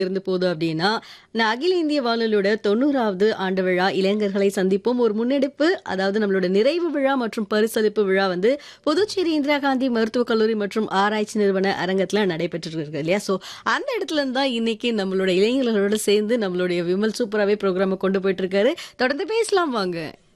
இருந்து போகுது அப்படின்னா, நான் அகில இந்திய வானொலியோட 90வது ஆண்டு விழா இளைஞர்களை சந்திப்போம் ஒரு முன்னெடுப்பு. அதாவது நம்மளோட நிறைவு விழா மற்றும் பரிசளிப்பு விழா வந்து புதுச்சேரி இந்திரா காந்தி மருத்துவக் கல்லூரி மற்றும் ஆராய்ச்சி நிறுவன அரங்கத்துல நடைபெற்றிருக்கு இல்லையா? ஸோ அந்த இடத்துல இருந்து தான் இன்னைக்கு நம்மளோட இளைஞர்களோட சேர்ந்து நம்மளுடைய விமல் சூப்பராவே ப்ரோகிராம கொண்டு போயிட்டு இருக்காரு. தொடர்ந்து பேசலாம் வாங்க.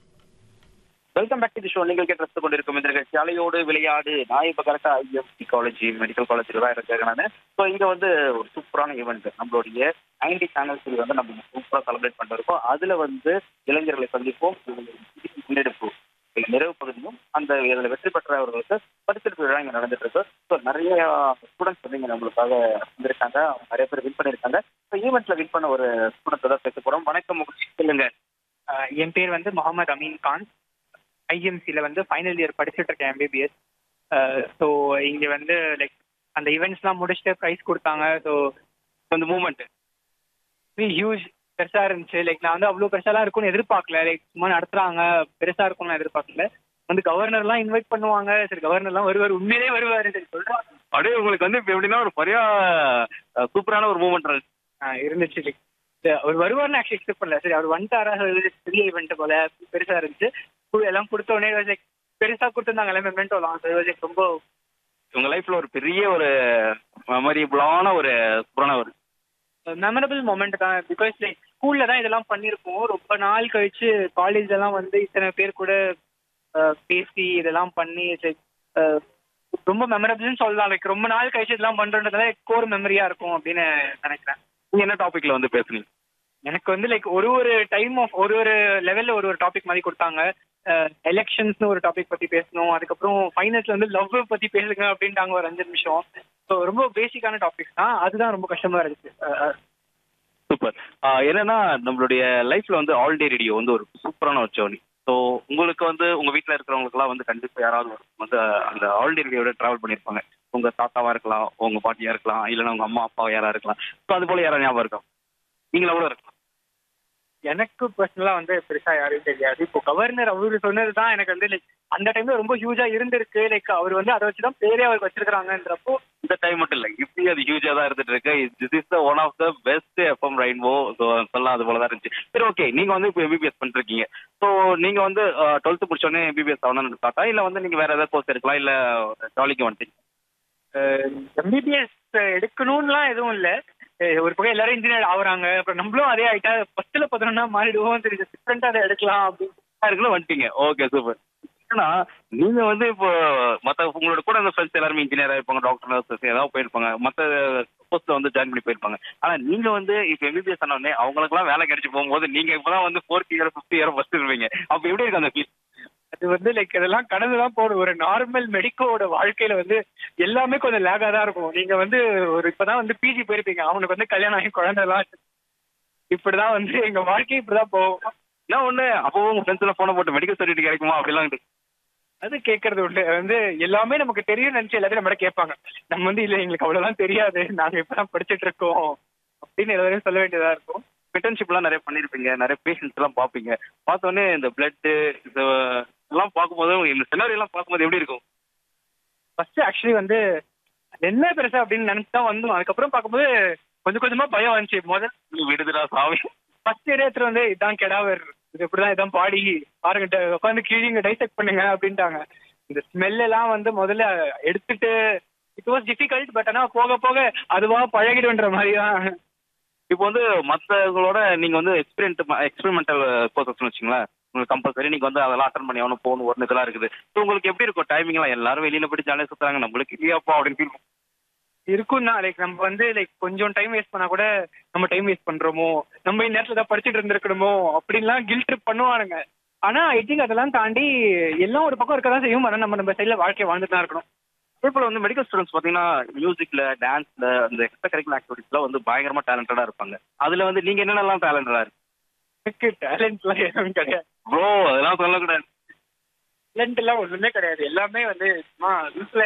Welcome back to the show நீங்கள் கேட்டு ரசித்துக் கொண்டிருக்கும் இந்த நிகழ்ச்சி அலையோடு விளையாடு நான் இப்ப கரெக்டா ஐஎம்சி காலேஜ் மெடிக்கல் காலேஜ்ல தான் இருக்கேன் நான் ஸோ இங்க வந்து ஒரு சூப்பரான ஈவெண்ட் நம்மளுடைய ஐடி சேனல்ஸ் வந்து நம்ம சூப்பரா செலிப்ரேட் பண்ணிருக்கோம் அதுல வந்து இளைஞர்களை சந்திப்போம் முன்னெடுப்பு இதுல நிறைவு பகுதியும் அந்த இதுல வெற்றி பெற்றவர்களுக்கு பரிசளிப்பு விழா இங்க நடந்துட்டு இருக்கு ஸோ நிறைய ஸ்டூடெண்ட்ஸ் வந்து இங்க நம்மளுக்காக வந்திருக்காங்க அவங்க நிறைய பேர் வின் பண்ணிருக்காங்க ஸோ ஈவெண்ட்ல வின் பண்ண ஒரு ஸ்டூடெண்ட் தான் பேச போறோம் வணக்கம் உங்களுக்கு சொல்லுங்க ஆஹ் என் பேர் வந்து முகமது அமீன் கான் ஐஎம்சியில் வந்து ஃபைனல் இயர் படிச்சுட்டு இருக்கேன் எம்பிபிஎஸ் ஸோ இங்கே வந்து லைக் அந்த ஈவெண்ட்ஸ்லாம் முடிச்சுட்டு ப்ரைஸ் கொடுத்தாங்க ஸோ அந்த மூமெண்ட் ஹியூஜ் பெருசாக இருந்துச்சு லைக் நான் வந்து அவ்வளோ பெருசாலாம் இருக்கும்னு எதிர்பார்க்கல லைக் சும்மா நடத்துகிறாங்க பெருசாக இருக்கும்னு நான் எதிர்பார்க்கல வந்து கவர்னர்லாம் இன்வைட் பண்ணுவாங்க சரி கவர்னர்லாம் வருவார் உண்மையிலே வருவார் சரி சொல்கிறாங்க அப்படியே உங்களுக்கு வந்து இப்ப எப்படின்னா ஒரு பெரிய அஹ், சூப்பரான ஒரு மூமெண்ட் இருந்துச்சு லைக் அவர் வருவார்னு ஆக்சுவலி எக்ஸ்பெக்ட் பண்ணல சரி அவர் வந்துட்டாரா சரி, பெரிய ஈவெண்ட் போல பெருசாக இருந்துச்சு கு- எல்லாம் கொடுத்த உடனே லைக் பெருசாக கொடுத்துருந்தாங்க எல்லாமே மெமெண்டோலாம் ஸோ லைக் ரொம்ப உங்க லைஃப்ல ஒரு பெரிய ஒரு மெமரிபிளான ஒரு சூப்பரான ஒரு மெமரபிள் மொமெண்ட் தான் பிகாஸ் லைக் ஸ்கூல்ல தான் இதெல்லாம் பண்ணியிருக்கோம் ரொம்ப நாள் கழிச்சு காலேஜ்லாம் வந்து இத்தனை பேர் கூட அஹ், பேசி இதெல்லாம் பண்ணி like, அஹ், ரொம்ப மெமரபிள்னு சொல்லலாம் லைக் ரொம்ப நாள் கழிச்சு இதெல்லாம் பண்றதுனால கோர் மெமரியா இருக்கும் அப்படின்னு நினைக்கிறேன் நீங்க என்ன டாபிக்ல வந்து பேசுனீங்க எனக்கு வந்து லைக் ஒரு ஒரு டைம் ஆஃப் ஒரு ஒரு லெவல்ல ஒரு ஒரு டாபிக் மாதிரி கொடுத்தாங்க எலெக்ஷன்ஸ்னு ஒரு டாபிக் பத்தி பேசணும் அதுக்கப்புறம் ஃபைனல்ஸ்ல வந்து லவ் பத்தி பேசுங்க அப்படின்ட்டாங்க ஒரு அஞ்சு நிமிஷம் ஸோ ரொம்ப பேசிக்கான டாபிக்ஸ் தான் அதுதான் ரொம்ப கஷ்டமா இருந்துச்சு அஹ், சூப்பர் என்னன்னா நம்மளுடைய லைஃப்ல வந்து ஆல் டே ரேடியோ வந்து ஒரு சூப்பரான ஒரு ஜேர்னி ஸோ உங்களுக்கு வந்து உங்க வீட்டில் இருக்கிறவங்களுக்குலாம் வந்து கண்டிப்பா யாராவது ஒரு வந்து அந்த ஆல் டே ரேடியோட டிராவல் பண்ணியிருப்பாங்க உங்க தாத்தாவா இருக்கலாம் உங்க பாட்டியா இருக்கலாம் இல்லைன்னா உங்க அம்மா அப்பாவா யாரா இருக்கலாம் ஸோ அது போல யாரா ஞாபகம் இருக்கும் நீங்களா கூட இருக்கலாம் எனக்கு பர்சனலா வந்து பெருசா யாரும் தெரியாது இப்போ கவர்னர் அவரு சொன்னது தான் எனக்கு வந்து லைக் அந்த டைம்ல ரொம்ப ஹியூஜா இருந்திருக்கு லைக் அவர் வந்து அதை வச்சு தான் பேரே அவருக்கு வச்சிருக்காங்கன்றப்போ இந்த டைம் மட்டும் இல்லை இப்பயும் அது ஹியூஜா தான் இருந்துட்டு இருக்கு this is the one of the best FM rainbow சொல்லலாம் அது போல தான் இருந்துச்சு சரி ஓகே நீங்க வந்து இப்போ எம்பிபிஎஸ் பண்ணிருக்கீங்க ஸோ நீங்க வந்து டுவெல்த் முடிச்சோடனே எம்பிபிஎஸ் ஆகணும்னு ஸ்டார்ட்டா இல்ல வந்து நீங்க வேற ஏதாவது கோர்ஸ் எடுக்கலாம் இல்ல ஜாலிக்கு வந்துட்டீங்க எம்பிபிஎஸ் எடுக்கணும்லாம் எதுவும் இல்ல அஹ் ஒரு பக்கம் எல்லாரும் இன்ஜினியர் ஆகுறாங்க அப்புறம் நம்மளும் அதே ஆயிட்டா பத்துல பதினொன்னா மாறிடுவோம் சரி டிஃப்ரெண்டா அதை எடுக்கலாம் அப்படின்னு இருக்குன்னு வந்துட்டீங்க ஓகே சூப்பர் ஏன்னா நீங்க வந்து இப்போ மத்த உங்களோட கூட அந்த ஃப்ரெண்ட்ஸ் எல்லாருமே இன்ஜினியர் இருப்பாங்க டாக்டர் நர்சஸ் ஏதாவது போயிருப்பாங்க மத்த போஸ்ட்ல வந்து ஜாயின் பண்ணி போயிருப்பாங்க ஆனா நீங்க வந்து இப்போ எம்பிபிஎஸ் ஆனோடனே அவங்களுக்குலாம் வேலை கிடைச்சு போகும்போது நீங்க இப்பதான் வந்து fourth year fifth year first இருப்பீங்க அப்ப எப்படி இருக்கு அந்த ஃபீல் அது வந்து லைக் இதெல்லாம் கடந்து தான் போகணும் ஒரு நார்மல் மெடிக்கோட வாழ்க்கையில வந்து எல்லாமே கொஞ்சம் லேகா தான் இருக்கும் நீங்க வந்து ஒரு இப்பதான் வந்து பிஜி போயிருப்பீங்க அவனுக்கு வந்து கல்யாணம் ஆகி குழந்தை எல்லாம் இப்படிதான் வந்து எங்க வாழ்க்கை இப்படிதான் போகும் என்ன ஒண்ணு அப்போ உங்க ஃப்ரெண்ட்ஸ்ல போன போட்டு மெடிக்கல் சர்டிஃபிகேட் கிடைக்குமா அப்படிலாம் இருக்கு. அது கேட்கறது உண்டு வந்து எல்லாமே நமக்கு தெரியும் நினைச்சு எல்லாத்தையும் நம்மகிட்ட கேட்பாங்க நம்ம வந்து இல்ல எங்களுக்கு அவ்வளவுதான் தெரியாது நாங்க இப்பதான் படிச்சுட்டு இருக்கோம் அப்படின்னு எல்லாரையும் சொல்ல வேண்டியதா இருக்கும் இன்டர்ன்ஷிப்லாம் நிறைய பண்ணிருப்பீங்க நிறைய பேஷண்ட்ஸ் எல்லாம் பார்ப்பீங்க பார்த்த உடனே இந்த பிளட் எல்லாம் பார்க்கும்போது இந்த சினாரி எல்லாம் பார்க்கும்போது எப்படி இருக்கும் ஃபர்ஸ்ட் ஆக்சுவலி வந்து என்ன பெருசா அப்படின்னு நினைச்சு தான் வந்தோம் அதுக்கப்புறம் பார்க்கும்போது கொஞ்சம் கொஞ்சமா பயம் வந்துச்சு முதல் விடுதலா சாமி ஃபர்ஸ்ட் இடத்துல வந்து இதான் கெடாவர் இது இப்படிதான் இதான் பாடி பாருங்க உட்காந்து கீழிங்க டைசெக்ட் பண்ணுங்க அப்படின்ட்டாங்க இந்த ஸ்மெல் எல்லாம் வந்து முதல்ல எடுத்துட்டு இட் வாஸ் டிஃபிகல்ட் பட் ஆனா போக போக அதுவா பழகிடுன்ற மாதிரி தான் இப்போ வந்து மற்றவங்களோட நீங்க வந்து எக்ஸ்பெரிமெண்ட் எக்ஸ்பெரிமெண்டல் கோர்சஸ்னு வச்சுங்களேன் உங்களுக்கு கம்பல்சரி நீங்க வந்து அதெல்லாம் அட்டன் பண்ணி ஆகணும் போகணும் ஒரு இதெல்லாம் இருக்குது ஸோ உங்களுக்கு எப்படி இருக்கும் டைமிங்லாம் எல்லாரும் வெளியில போய் ஜாலியாக சுத்துறாங்க நம்மளுக்கு இல்லையாப்பா அப்படின்னு ஃபீல் இருக்கும் தான் லைக் நம்ம வந்து லைக் கொஞ்சம் டைம் வேஸ்ட் பண்ணா கூட நம்ம டைம் வேஸ்ட் பண்றோமோ நம்ம இந்த நேரத்துல தான் படிச்சுட்டு இருந்திருக்கணுமோ அப்படின்லாம் கில் ட்ரிப் பண்ணுவானுங்க ஆனா ஐ திங்க் அதெல்லாம் தாண்டி எல்லாம் ஒரு பக்கம் இருக்க தான் செய்யும் ஆனா நம்ம நம்ம சைட்ல வாழ்க்கையை வாழ்ந்துட்டு தான் இருக்கணும் அதே போல வந்து மெடிக்கல் ஸ்டூடெண்ட்ஸ் பார்த்தீங்கன்னா மியூசிக்ல டான்ஸ்ல அந்த எக்ஸ்ட்ரா கரிக்குலர் ஆக்டிவிட்டிஸ்ல வந்து பயங்கரமா டேலண்டடா இருப்பாங்க அதுல வந்து நீங்க என்னென்னலாம் டேலண்டடா இருக்கு எனக்கு டேலண்ட்லாம் எதுவும் கிடையாது ப்ரோ அதெல்லாம் சொல்லக்கூடாது டேலண்ட் எல்லாம் ஒண்ணுமே கிடையாது எல்லாமே வந்து சும்மா வீட்டுல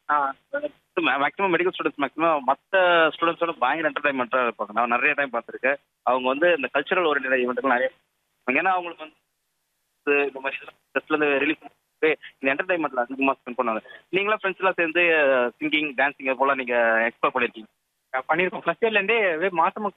மேக்ஸிமம் மெடிக்கல் ஸ்டூடெண்ட்ஸ் மேக்ஸிமம் மற்ற ஸ்டூடெண்ட்ஸோட பயங்கர என்டர்டைன்மெண்ட்டாக இருப்பாங்க நான் நிறைய டைம் பார்த்துருக்கேன் அவங்க வந்து இந்த கல்ச்சரல் ஓரியன்ட் ஈவெண்ட்டுக்கு நிறைய ஏன்னா அவங்களுக்கு வந்து இது இந்த மாதிரி ஸ்ட்ரெஸ்லேருந்து ரிலீஃப் இந்த என்டர்டைன்மெண்ட்ல அதிகமாக ஸ்பெண்ட் பண்ணுவாங்க நீங்களும் ஃப்ரெண்ட்ஸ்லாம் சேர்ந்து சிங்கிங் டான்சிங் போல நீங்க எக்ஸ்ப்ளோர் பண்ணியிருக்கீங்க பண்ணியிருக்கோம் ஃபர்ஸ்ட் இயர்ல இருந்தே மாசமா